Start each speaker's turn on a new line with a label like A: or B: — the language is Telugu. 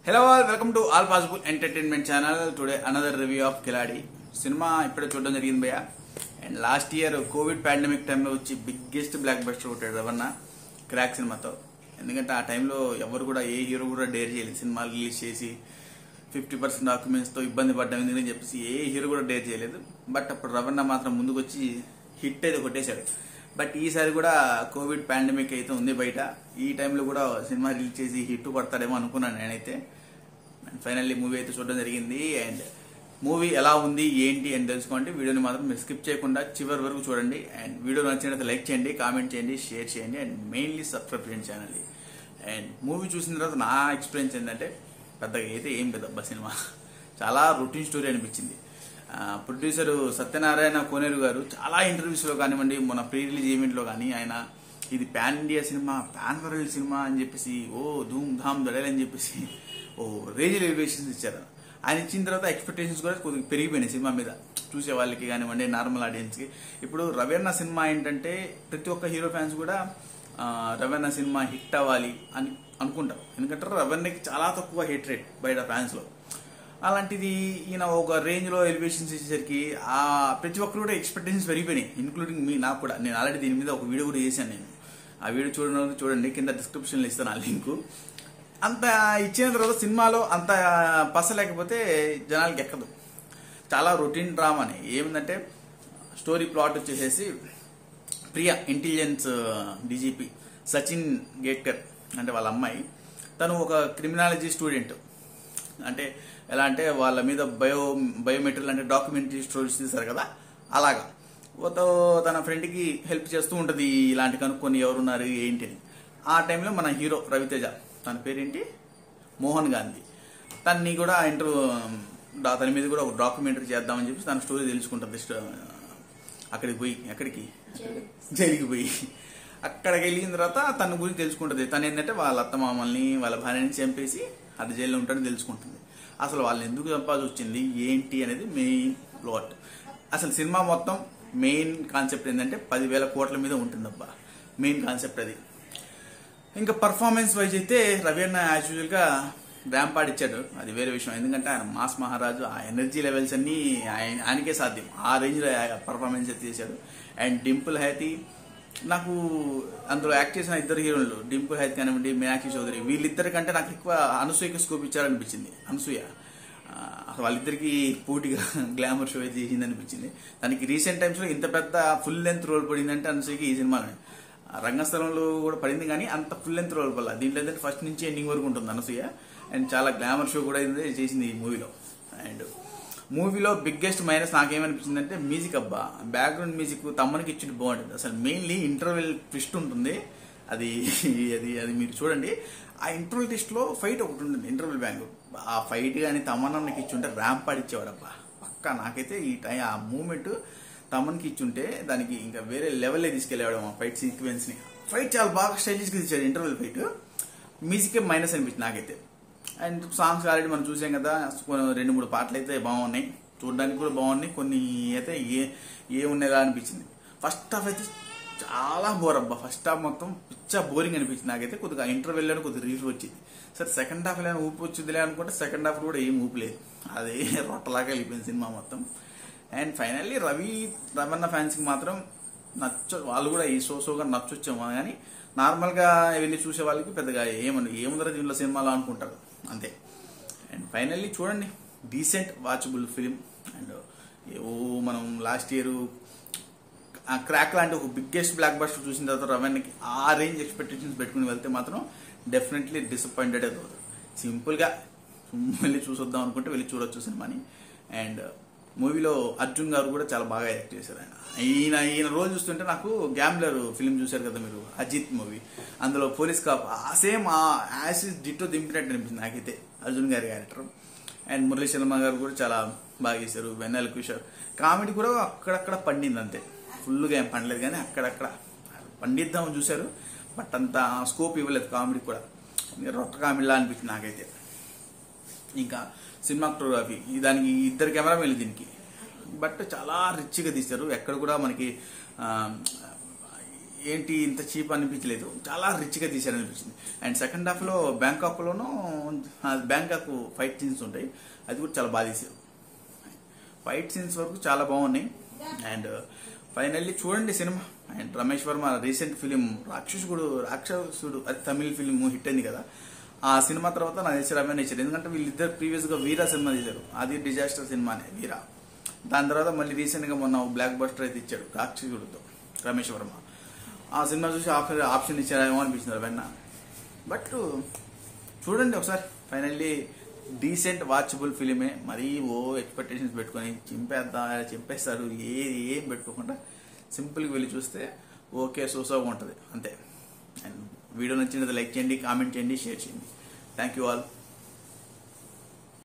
A: hello all welcome to all possible entertainment channel today another review of Khiladi సినిమా ఇప్పుడే చూడడం జరిగింది భయ్య and last year covid pandemic టైంలో వచ్చి బిగ్గెస్ట్ బ్లాక్ బస్టర్ కొట్టాడు రవణ క్రాక్ సినిమాతో ఎందుకంటే ఆ టైంలో ఎవరు కూడా ఏ హీరో కూడా డేర్ చేయలేదు సినిమా రిలీజ్ చేసి ఫిఫ్టీ పర్సెంట్ డాక్యుమెంట్స్తో ఇబ్బంది పడ్డాం ఎందుకని చెప్పేసి ఏ హీరో కూడా డేర్ చేయలేదు బట్ అప్పుడు రవణ మాత్రం ముందుకు వచ్చి హిట్ అయితే కొట్టేశాడు బట్ ఈసారి కూడా కోవిడ్ పాండమిక్ అయితే ఉంది బయట ఈ టైంలో కూడా సినిమా రిలీజ్ చేసి హిట్ పడతాడేమో అనుకున్నాను నేనైతే అండ్ ఫైనల్లీ మూవీ అయితే చూడడం జరిగింది అండ్ మూవీ ఎలా ఉంది ఏంటి అని తెలుసుకోండి వీడియోని మాత్రం మీరు స్కిప్ చేయకుండా చివరి వరకు చూడండి అండ్ వీడియో నచ్చినట్లయితే లైక్ చేయండి కామెంట్ చేయండి షేర్ చేయండి అండ్ మెయిన్లీ సబ్స్క్రైబ్ చేయండి ఛానల్ అండ్ మూవీ చూసిన తర్వాత నా ఎక్స్పీరియన్స్ ఏంటంటే పెద్దగా అయితే ఏం పెద్దబ్బా సినిమా చాలా రొటీన్ స్టోరీ అనిపించింది ప్రొడ్యూసర్ సత్యనారాయణ కోనేరు గారు చాలా ఇంటర్వ్యూస్లో కానివ్వండి మన ప్రీ రిలీజ్ ఈవెంట్లో కానీ ఆయన ఇది పాన్ ఇండియా సినిమా పాన్ వరల్డ్ సినిమా అని చెప్పేసి ఓ ధూమ్ ధామ్ దడేలు అని చెప్పేసి ఓ రేంజ్ ఎలివేషన్స్ ఇచ్చారు ఆయన ఇచ్చిన తర్వాత ఎక్స్పెక్టేషన్స్ కూడా కొద్దిగా పెరిగిపోయినాయి సినిమా మీద చూసే వాళ్ళకి కానివ్వండి నార్మల్ ఆడియన్స్కి ఇప్పుడు రవీణ సినిమా ఏంటంటే ప్రతి ఒక్క హీరో ఫ్యాన్స్ కూడా ఆ, రవీణ సినిమా హిట్ అవ్వాలి అని అనుకుంటారు ఎందుకంటే రవీణకి చాలా తక్కువ హిట్ రేట్ బయట ఫ్యాన్స్లో అలాంటిది ఈయన ఒక రేంజ్లో ఎలివేషన్స్ ఇచ్చేసరికి ఆ ప్రతి ఒక్కరు కూడా ఎక్స్పెక్టేషన్స్ పెరిగిపోయినాయి ఇంక్లూడింగ్ మీ నాకు కూడా నేను ఆల్రెడీ దీని మీద ఒక వీడియో కూడా చేశాను నేను ఆ వీడియో చూడడం చూడండి కింద డిస్క్రిప్షన్లో ఇస్తాను ఆ లింకు అంత ఇచ్చిన తర్వాత సినిమాలో అంత పస లేకపోతే జనాలకి ఎక్కదు చాలా రొటీన్ డ్రామాని ఏమిందంటే స్టోరీ ప్లాట్ వచ్చేసేసి ప్రియా ఇంటెలిజెన్స్ డీజీపీ సచిన్ గేట్కర్ అంటే వాళ్ళ అమ్మాయి తను ఒక క్రిమినాలజీ స్టూడెంట్ అంటే ఎలా అంటే వాళ్ళ మీద బయో బయోమెట్రిక్ అంటే డాక్యుమెంటరీ స్టోరీస్ తీశారు కదా అలాగా ఓతో తన ఫ్రెండ్కి హెల్ప్ చేస్తూ ఉంటుంది ఇలాంటి కనుక్కొని ఎవరున్నారు ఏంటి అని ఆ టైంలో మన హీరో రవితేజ తన పేరేంటి మోహన్ గాంధీ తన్ని కూడా ఇంటర్ తన మీద కూడా ఒక డాక్యుమెంటరీ చేద్దామని చెప్పి తన స్టోరీ తెలుసుకుంటుంది స్ట- అక్కడికి పోయి ఎక్కడికి జైలుకి పోయి అక్కడికి వెళ్ళిన తర్వాత తన గురించి తెలుసుకుంటుంది తను ఏంటంటే వాళ్ళ అత్త మామల్ని వాళ్ళ భార్యని చంపేసి అది జైల్లో ఉంటాడని తెలుసుకుంటుంది అసలు వాళ్ళని ఎందుకు చంపాల్సి వచ్చింది ఏంటి అనేది మెయిన్ ప్లాట్ అసలు సినిమా మొత్తం మెయిన్ కాన్సెప్ట్ ఏంటంటే పదివేల కోట్ల మీద ఉంటుందబ్బా మెయిన్ కాన్సెప్ట్ అది ఇంకా పర్ఫార్మెన్స్ వైజ్ అయితే రవి అన్న యాజ్ యూజువల్ గా ర్యాంపాడ్ ఇచ్చాడు అది వేరే విషయం ఎందుకంటే ఆయన మాస్ మహారాజు ఆ ఎనర్జీ లెవెల్స్ అన్ని ఆయన ఆయనకే సాధ్యం ఆ రేంజ్ లో పర్ఫార్మెన్స్ అయితే చేశాడు అండ్ డింపుల్ హ్యాతి నాకు అందులో యాక్ట్ చేసిన ఇద్దరు హీరోలు డింపుల్ హ్యాతి కానివ్వండి మీనాక్షి చౌదరి వీళ్ళిద్దరి కంటే నాకు ఎక్కువ అనసూయకి స్కోప్ ఇచ్చారనిపించింది అనసూయ ఆ, అసలు వాళ్ళిద్దరికి పోటీగా గ్లామర్ షో అయితే చేసింది అనిపించింది దానికి రీసెంట్ టైమ్స్ లో ఇంత పెద్ద ఫుల్ లెంత్ రోల్ పడిందంటే అనసూయకి ఈ సినిమాలోనే ఆ రంగస్థలంలో కూడా పడింది కానీ అంత ఫుల్ లెంత్ రోల్ పడాల దీంట్లో ఏంటంటే ఫస్ట్ నుంచి ఎండింగ్ వరకు ఉంటుంది అనసూయ అండ్ చాలా గ్లామర్ షో కూడా అయింది చేసింది ఈ మూవీలో అండ్ మూవీలో బిగ్గెస్ట్ మైనస్ నాకేమనిపించింది అంటే మ్యూజిక్ అబ్బా బ్యాక్గ్రౌండ్ మ్యూజిక్ తమ్మనికి ఇచ్చింది బాగుంటుంది అసలు మెయిన్లీ ఇంటర్వెల్ ట్విస్ట్ ఉంటుంది అది అది అది మీరు చూడండి ఆ ఇంటర్వెల్ ట్విస్ట్ లో ఫైట్ ఒకటి ఉంటుంది ఇంటర్వెల్ బ్యాంక్ ఆ ఫైట్ కానీ తమ్మన్నకి ఇచ్చుంటే ర్యాంప్ పాడి ఇచ్చేవాడబ్బా పక్కా నాకైతే ఈ టైం ఆ మూమెంట్ తమ్మన్కి ఇచ్చుంటే దానికి ఇంకా వేరే లెవెల్లో తీసుకెళ్ళేవాడు ఆ ఫైట్ సీక్వెన్స్ ని ఫైట్ చాలా బాగా స్టైలిష్ గా ఇచ్చాడు ఇంటర్వెల్ ఫైట్ మ్యూజిక్ మైనస్ అనిపించింది నాకైతే అండ్ సాంగ్స్ ఆల్రెడీ మనం చూసాం కదా కొన్ని రెండు మూడు పాటలు అయితే బాగున్నాయి చూడడానికి కూడా బాగున్నాయి కొన్ని అయితే ఏ ఏ ఉన్నదా అనిపించింది ఫస్ట్ హాఫ్ అయితే చాలా బోర్ అబ్బా ఫస్ట్ హాఫ్ మొత్తం పిచ్చ బోరింగ్ అనిపించింది నాకైతే కొద్దిగా ఇంటర్వెల్ లో కొద్దిగా రిలీఫ్ వచ్చింది సరే సెకండ్ హాఫ్ ఏమైనా ఊపి వచ్చిందిలే అనుకుంటే సెకండ్ హాఫ్ కూడా ఏం ఊపలేదు అదే రొట్టలాగా వెళ్ళిపోయింది సినిమా మొత్తం and finally Ravi Ramana fans కి మాత్రం నచ్చ వాళ్ళు కూడా ఈ షో షోగా నచ్చొచ్చేమో కానీ నార్మల్ గా వెళ్ళి చూసే వాళ్ళకి పెద్దగా ఏమని ఏముందరో దీనిలో సినిమాలో అనుకుంటారు అంతే అండ్ ఫైనల్లీ చూడండి డీసెంట్ వాచబుల్ ఫిలిం అండ్ ఓ మనం లాస్ట్ ఇయర్ ఆ క్రాక్ లాంటి ఒక బిగ్గెస్ట్ బ్లాక్ బస్టర్ చూసిన తర్వాత రవణ్కి ఆ రేంజ్ ఎక్స్పెక్టేషన్స్ పెట్టుకుని వెళ్తే మాత్రం డెఫినెట్లీ డిసప్పాయింటెడ్ అవుతుంది సింపుల్గా వెళ్ళి చూసొద్దాం అనుకుంటే వెళ్ళి చూడొచ్చు సినిమాని అండ్ మూవీలో అర్జున్ గారు కూడా చాలా బాగా యాక్ట్ చేశారు ఆయన ఈయన ఈయన రోల్ చూస్తుంటే నాకు గ్యాంబ్లర్ ఫిల్మ్ చూశారు కదా మీరు అజిత్ మూవీ అందులో పోలీస్ కాప్ ఆ సేమ్ ఆ యాసిస్ డిట్టో దింపినట్టు అనిపించింది నాకైతే అర్జున్ గారి క్యారెక్టర్ అండ్ మురళీ శర్మ గారు కూడా చాలా బాగా చేశారు వెన్నెల కిషోర్ కామెడీ కూడా అక్కడక్కడ పండింది అంతే ఫుల్గా ఏం పండలేదు కానీ అక్కడక్కడ పండిద్దామని చూశారు బట్ అంత స్కోప్ ఇవ్వలేదు కామెడీ కూడా రొట్ట కామెడీలా అనిపించింది నాకైతే ఇంకా సినిమాటోగ్రఫీ దానికి ఇద్దరు కెమెరామెన్లు దీనికి బట్ చాలా రిచ్గా తీశారు ఎక్కడ కూడా మనకి ఆ, ఏంటి ఇంత చీప్ అనిపించలేదు చాలా రిచ్గా తీశారు అనిపించింది అండ్ సెకండ్ హాఫ్లో బ్యాంకాక్లోనూ బ్యాంకాక్ ఫైట్ సీన్స్ ఉంటాయి అది కూడా చాలా బాగా తీశారు ఫైట్ సీన్స్ వరకు చాలా బాగున్నాయి అండ్ ఫైనల్లీ చూడండి cinema and Ramesh Varma recent film Rakshasudu Rakshasudu అది తమిళ ఫిలిం హిట్ అయింది కదా ఆ సినిమా తర్వాత నాకు తెలిసి రమ్య ఇచ్చారు ఎందుకంటే వీళ్ళిద్దరు ప్రీవియస్గా వీరా సినిమా తీశారు అది డిజాస్టర్ సినిమానే వీరా దాని తర్వాత మళ్ళీ రీసెంట్గా మొన్న బ్లాక్ బస్టర్ అయితే ఇచ్చాడు రాక్షసుడితో రమేష్ వర్మ ఆ సినిమా చూసి ఆప్షన్ ఆప్షన్ ఇచ్చారేమో అనిపించింది రవెన్న బట్ చూడండి ఒకసారి ఫైనల్లీ డీసెంట్ వాచబుల్ ఫిలిమే మరీ ఓ ఎక్స్పెక్టేషన్స్ పెట్టుకొని చింపేద్దాం చింపేస్తారు ఏ ఏం పెట్టుకోకుండా సింపుల్గా వెళ్ళి చూస్తే ఓకే సోసోగా ఉంటుంది అంతే అండ్ వీడియో నచ్చినది లైక్ చేయండి కామెంట్ చేయండి షేర్ చేయండి థ్యాంక్ యూ ఆల్